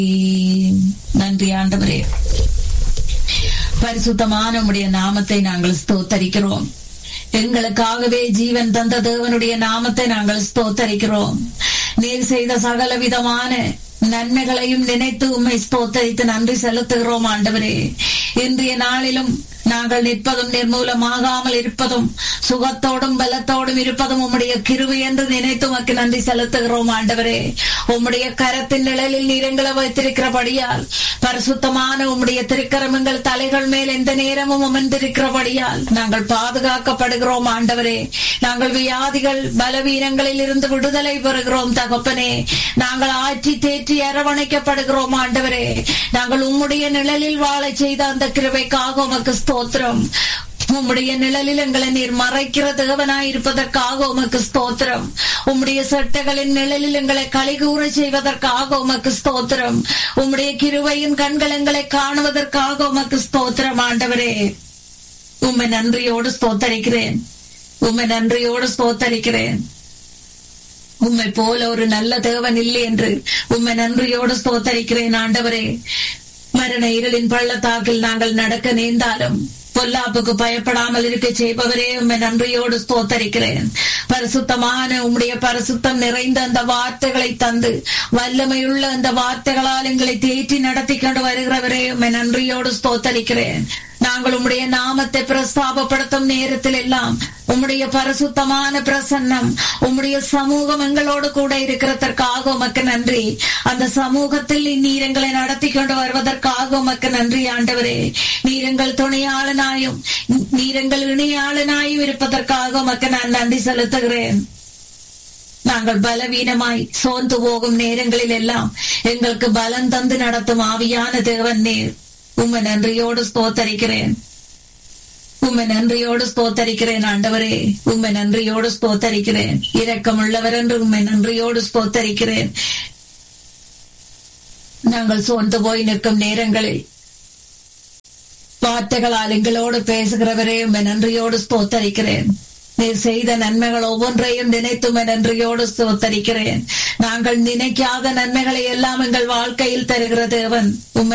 நன்றி ஆண்டவரே பரிசுத்தமான உம்முடைய நாமத்தை நாங்கள் ஸ்தோத்தரிக்கிறோம் எங்களுக்காகவே ஜீவன் தந்த தேவனுடைய நாமத்தை நாங்கள் ஸ்தோத்தரிக்கிறோம் நீர் செய்த சகல விதமான நன்மைகளையும் நினைத்து உம்மை ஸ்தோத்தரித்து நன்றி செலுத்துகிறோம் ஆண்டவரே இன்றைய நாளிலும் நாங்கள் நிற்பதும் நிர்மூலமாகாமல் இருப்பதும் சுகத்தோடும் பலத்தோடும் இருப்பதும் உம்முடைய கிருவி என்று நினைத்து உமக்கு நன்றி செலுத்துகிறோம் ஆண்டவரே உம்முடைய கரத்தின் நிழலில் நீரங்களை வைத்திருக்கிறபடியால் பரிசுத்தமான உம்முடைய திருக்கரமங்கள் தலைகள் மேல் எந்த நேரமும் அமர்ந்திருக்கிறபடியால் நாங்கள் பாதுகாக்கப்படுகிறோம் ஆண்டவரே நாங்கள் வியாதிகள் பலவீனங்களில் இருந்து விடுதலை பெறுகிறோம் தகப்பனே நாங்கள் ஆற்றி தேற்றி அரவணைக்கப்படுகிறோம் ஆண்டவரே நாங்கள் உம்முடைய நிழலில் வாழ செய்த அந்த கிருபைக்காக உமக்கு ஸ்தோத்திரம் உம்முடைய நிழலில் எங்களை நீர் மறைக்கிற தேவனாய் இருப்பதற்காக உமக்கு ஸ்தோத்திரம் உம்முடைய சட்டைகளின் நிழலில் எங்களை கலிகூற செய்வதற்காக உமக்கு ஸ்தோத்திரம் உம்முடைய கிருவையின் கண்கள் எங்களை காணுவதற்காக உமக்கு ஸ்தோத்திரம் ஆண்டவரே உம்மை நன்றியோடு ஸ்தோத்தரிக்கிறேன் உம்மை நன்றியோடு ஸ்தோத்தரிக்கிறேன் உம்மை போல ஒரு நல்ல தேவன் இல்லை என்று உம்மை நன்றியோடு ஸ்தோத்தரிக்கிறேன் ஆண்டவரே மரண இருளின் பள்ளத்தாக்கில் நாங்கள் நடக்க நேர்ந்தாலும் பொல்லாப்புக்கு பயப்படாமல் இருக்க செய்பவரே உண்மை நன்றியோடு ஸ்தோத்தரிக்கிறேன் பரிசுத்தமான உம்முடைய பரிசுத்தம் நிறைந்த அந்த வார்த்தைகளை தந்து வல்லமையுள்ள அந்த வார்த்தைகளால் எங்களை தேற்றி நடத்தி கொண்டு வருகிறவரே உண்மை நன்றியோடு ஸ்தோத்தரிக்கிறேன் நாங்கள் உம்முடைய நாமத்தை பிரஸ்தாபப்படுத்தும் நேரத்தில் எல்லாம் உம்முடைய பரிசுத்தமான பிரசன்னம் உம்முடைய சமூகம் எங்களோடு கூட இருக்கிறதற்காக உமக்கு நன்றி அந்த சமூகத்தில் நீர் எங்களை நடத்தி கொண்டு வருவதற்காக உமக்கு நன்றி ஆண்டவரே நீரங்கள் துணையாளனாயும் நீரங்கள் இணையாளனாயும் இருப்பதற்காக உமக்கு நான் நன்றி செலுத்துகிறேன் நாங்கள் பலவீனமாய் சோர்ந்து போகும் நேரங்களில் எல்லாம் எங்களுக்கு பலம் தந்து நடத்தும் ஆவியான தேவன் நீர் உம்மை நன்றியோடு ஸ்தோத்தரிக்கிறேன் உம்மை நன்றியோடு ஸ்தோத்தரிக்கிறேன் ஆண்டவரே உம்மை நன்றியோடு ஸ்தோத்தரிக்கிறேன் இரக்கம் உள்ளவர் என்று உம்மை நன்றியோடு ஸ்தோத்தரிக்கிறேன் நாங்கள் சோர்ந்து போய் நிற்கும் நேரங்களில் வார்த்தைகளால் எங்களோடு பேசுகிறவரே உம்மை நன்றியோடு ஸ்தோத்தரிக்கிறேன் நீர் செய்த நன்மைகள் ஒவ்வொன்றையும் நினைத்தும் நன்றியோடு ஸ்தோத்தரிக்கிறேன் நாங்கள் நினைக்காத நன்மைகளை எல்லாம் எங்கள் வாழ்க்கையில் தருகிற தேவன் உம்மை